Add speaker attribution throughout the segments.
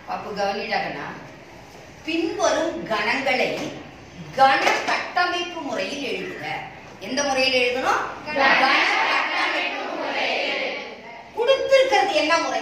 Speaker 1: அப்ப கவனிடாகனா பின்வரும் கணங்களை கண கட்டமைப்பு முறையில் எழுதுக எந்த முறையில் எழுதணும்
Speaker 2: கண
Speaker 1: கட்டமைப்பு கொடுத்திருக்கிறது என்ன முறை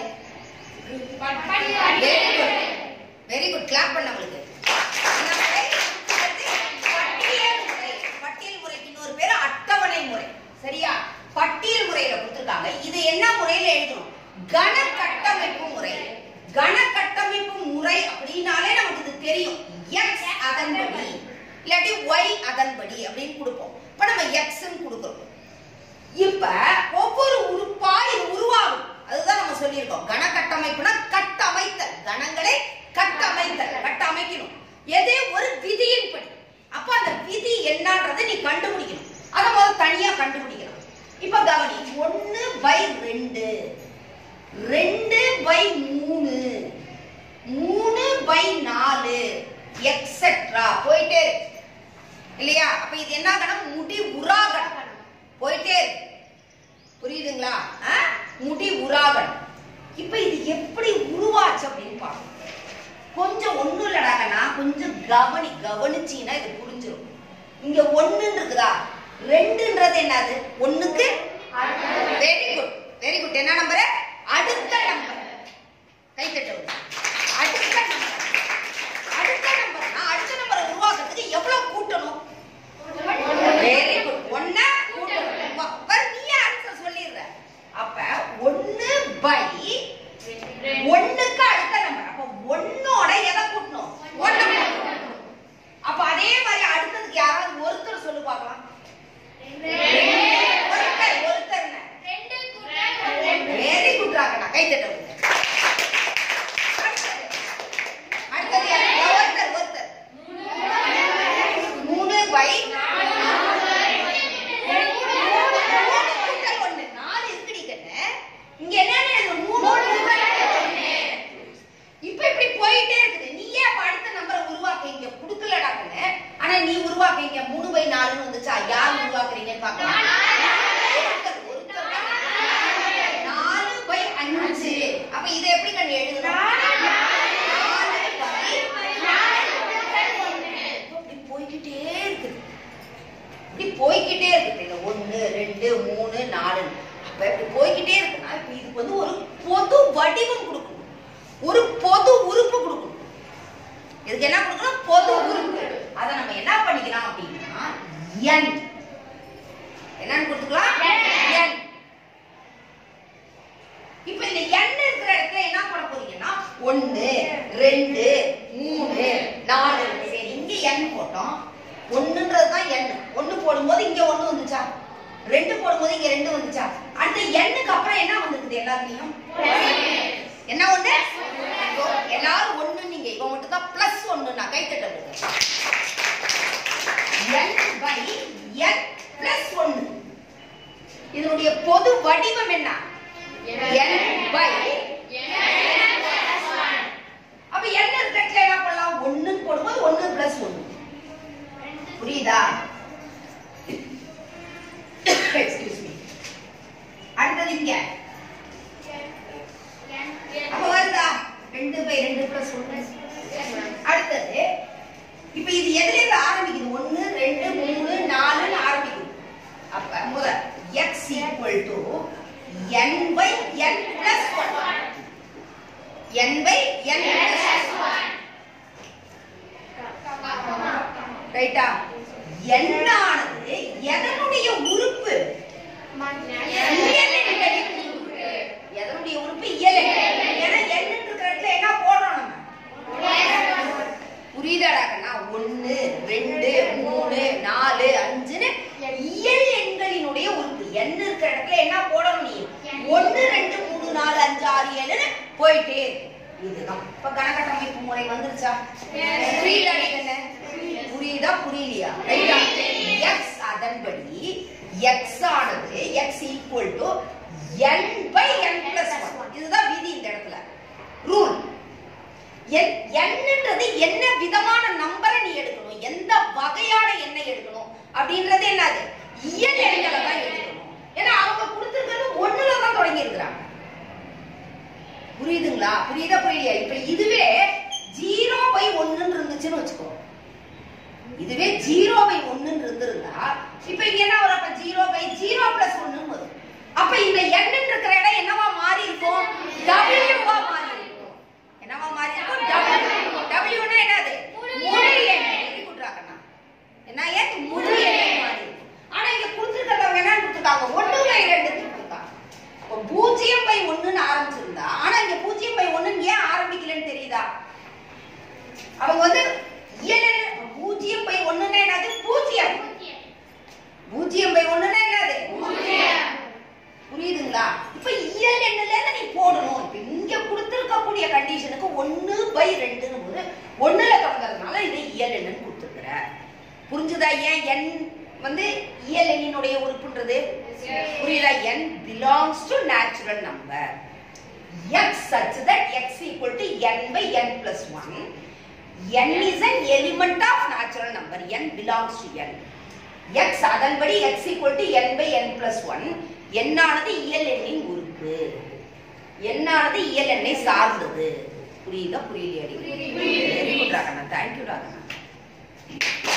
Speaker 1: very good very good clap பண்ணவங்களுக்கு என்ன முறை? பட்டியல் முறை பட்டியல் முறைக்கு இன்னொரு பேரு அட்டவணை முறை சரியா பட்டியல் முறையில கொடுத்திருக்காங்க இது என்ன முறையில எழுதணும் கண கட்டமைப்பு முறை கண கட்டமைப்பு முறை அப்படின்னாலே நமக்கு இது தெரியும் எக்ஸ் அதன்படி இல்லாட்டி ஒய் அதன்படி அப்படின்னு கொடுப்போம் இப்ப நம்ம எக்ஸ்ன்னு கொடுக்குறோம் இப்ப ஒவ்வொரு உறுப்பா இது உருவாகும் அதுதான் நம்ம சொல்லியிருக்கோம் கண கட்டமைப்புனா கட்டமைத்தல் கணங்களை கட்டமைத்தல் கட்டமைக்கணும் எதே ஒரு விதியின்படி அப்ப அந்த விதி என்னன்றதை நீ கண்டுபிடிக்கணும் அதை முதல்ல தனியா கண்டுபிடிக்கணும் இப்ப கவனி ஒன்னு பை ரெண்டு ரெண்டு பை மூணு மூணு பை நாலு எக்ஸெட்ரா போயிட்டே இருக்கு இல்லையா அப்ப இது என்ன கணம் முடி உராகணம் போயிட்டே இருக்கு புரியுதுங்களா ஆ? முடி உராகணம் இப்ப இது எப்படி உருவாச்சு அப்படின்னு பார்க்கணும் கொஞ்சம் ஒண்ணும் இல்லடாக்கனா கொஞ்சம் கவனி கவனிச்சீங்கன்னா இது புரிஞ்சிடும் இங்க ஒண்ணுன்னு இருக்குதா ரெண்டுன்றது என்னது ஒண்ணுக்கு வெரி குட் வெரி குட் என்ன நம்பர் அடுத்த நம்பர் கை தட்டவும் அடுத்த நம்பர் அடுத்த நம்பர்னா அடுத்த நம்பரை உருவாக்குறதுக்கு எவ்வளவு கூட்டணும் வெரி குட் ஒன்ன கூட்டணும் வா, பாரு, நீயே ஆன்சர் சொல்லிடுற அப்ப ஒன்னு பை ஒண்ணுக்கு அடுத்த நம்பர் அப்ப ஒன்னோட எதை கூட்டணும் ஒண்ண கூட்டணும் அப்ப அதே மாதிரி அடுத்ததுக்கு யாராவது ஒருத்தர் சொல்லு பார்க்கலாம் ஒருத்தர் ஒருத்தர் வெரி குட் ராகண்ணா கை தட்ட விடுங்க. அடுத்தது. அடுத்தது யாரு? ஒருத்தர் ஒருத்தர் மூணு பை கூட்டல் ஒண்ணு. நாலு இருக்குடி கண்ணு. இங்க என்னன்னு எழுதணும்? மூணு கூட்டல் ஒண்ணு. இப்ப இப்படி போயிட்டே இருக்குது நீயே அப்ப அடுத்த நம்பரை உருவாக்க இங்க குடுக்கலடா கண்ணு ஆனா நீ உருவாக்க இங்க மூணு பை நாலுன்னு வந்துச்சா யார் உருவாக்குறீங்கன்னு பார்க்கலாம் ஒருத்தர், ஒருத்தர் தான். நாலு பை அஞ்சு அப்ப இதை எப்படி கண்ணு எழுதணும் நாலு பை இப்படி போய்க்கிட்டே இருக்குது இப்படி போய்க்கிட்டே இருக்குது இந்த ஒண்ணு ரெண்டு மூணு நாலு அப்ப இப்படி போய்க்கிட்டே இருக்குன்னா இப்ப இதுக்கு வந்து ஒரு பொது வடிவம் கொடுக்கணும் ஒரு பொது உறுப்பு கொடுக்கணும் இதுக்கு என்ன கொடுக்கணும் பொது உறுப்பு அதை நம்ம என்ன பண்ணிக்கலாம் அப்படின்னா n என்னன்னு கொடுத்துக்கலாம் n இப்ப இந்த n இருக்கிற இடத்துல என்ன பண்ண போறீங்கன்னா ஒன்னு ரெண்டு மூணு நாலு சரி இங்க n போட்டோம் ஒண்ணுன்றது தான் n ஒண்ணு போடும்போது இங்க ஒண்ணு வந்துச்சா ரெண்டு போடும்போது இங்க ரெண்டு வந்துச்சா அடுத்து n-க்கு அப்புறம் என்ன வந்திருக்குது எல்லாத்துலயும் என்ன ஒண்ணு எல்லாரும் ஒண்ணு நீங்க இவன் மட்டும் தான் பிளஸ் ஒண்ணு நான் கை தட்ட விடுங்க n பை n பிளஸ் ஒண்ணு இதனுடைய பொது வடிவம் என்ன n பை அப்ப n இருக்கிறதுல என்ன பண்ணலாம் ஒண்ணு போடும்போது ஒண்ணு பிளஸ் ஒண்ணு புரியுதா எக்ஸ்கியூஸ் மீ அடுத்தது இங்க அப்ப வருதா ரெண்டு பை ரெண்டு பிளஸ் ஒண்ணு அடுத்தது இப்ப இது எதுல இருந்து ஆரம்பிக்குது ஒண்ணு ரெண்டு மூணு நாலுன்னு ஆரம்பிக்குது அப்ப முதல் x equal to n by n plus one n by n plus ரைட்டா எண்ணானது எதனுடைய உறுப்பு இயலெண்களின் உறுப்பு. எதனுடைய உறுப்பு இயலெண் ஏன்னா எண்ணு இருக்கிற இடத்துல என்ன போடுறோம் நம்ம புரியுதாடா கண்ணா ஒண்ணு ரெண்டு மூணு நாலு அஞ்சுன்னு இயல் எண்களினுடைய உறுப்பு எண் இருக்கிற இடத்துல என்ன போடணும் நீ ஒண்ணு ரெண்டு மூணு நாலு அஞ்சு ஆறு ஏழுன்னு போயிட்டே இருக்கு. இதுதான் இப்ப கணக்கட்டமைப்பு முறை வந்துருச்சா புரியுதாடி கண்ணு புரியுதா புரியலையா ரைட்டா எக்ஸ் அதன்படி எக்ஸ் ஆனது x equal to n by n plus one இதுதான் விதி இந்த இடத்துல ரூல் என்னன்றது என்ன விதமான நம்பரை நீ எடுக்கணும் எந்த வகையான எண்ணை எடுக்கணும் அப்படின்றது என்னது இயல் எண்களை தான் எடுக்கணும் ஏன்னா அவங்க கொடுத்திருக்கிறது ஒண்ணுல தான் தொடங்கி இருக்கிறாங்க புரியுதுங்களா புரியுதா புரியலையா இப்ப இதுவே புரியுதா அவங்க வந்து இயல் எண் பூஜ்ஜியம் பை ஒண்ணுன்னா என்னது பூஜ்ஜியம் பூஜ்ஜியம் பை ஒண்ணுன்னா என்னது புரியுதுங்களா இப்ப இயல் எண்ணுல இருந்து நீ போடணும் இப்ப இங்க கொடுத்திருக்கக்கூடிய கண்டிஷனுக்கு ஒண்ணு பை ரெண்டுன்னு போது ஒண்ணுல தொடங்குறதுனால இது இயல் எண்ணுன்னு கொடுத்துருக்குற புரிஞ்சுதா ஏன் எண் வந்து இயல் எண்ணினுடைய உறுப்புன்றது புரியுதா n belongs to natural number x such that x equal to n by n plus 1 n is an element of natural number n belongs to n x அதன்படி x equal to n by n plus 1 n ஆனது இயல் எண்ணின் உறுப்பு n ஆனது இயல் எண்ணை சார்ந்தது புரியுதா புரியலையா வெரி குட் ராகண்ணா தேங்க்யூ ராகண்ணா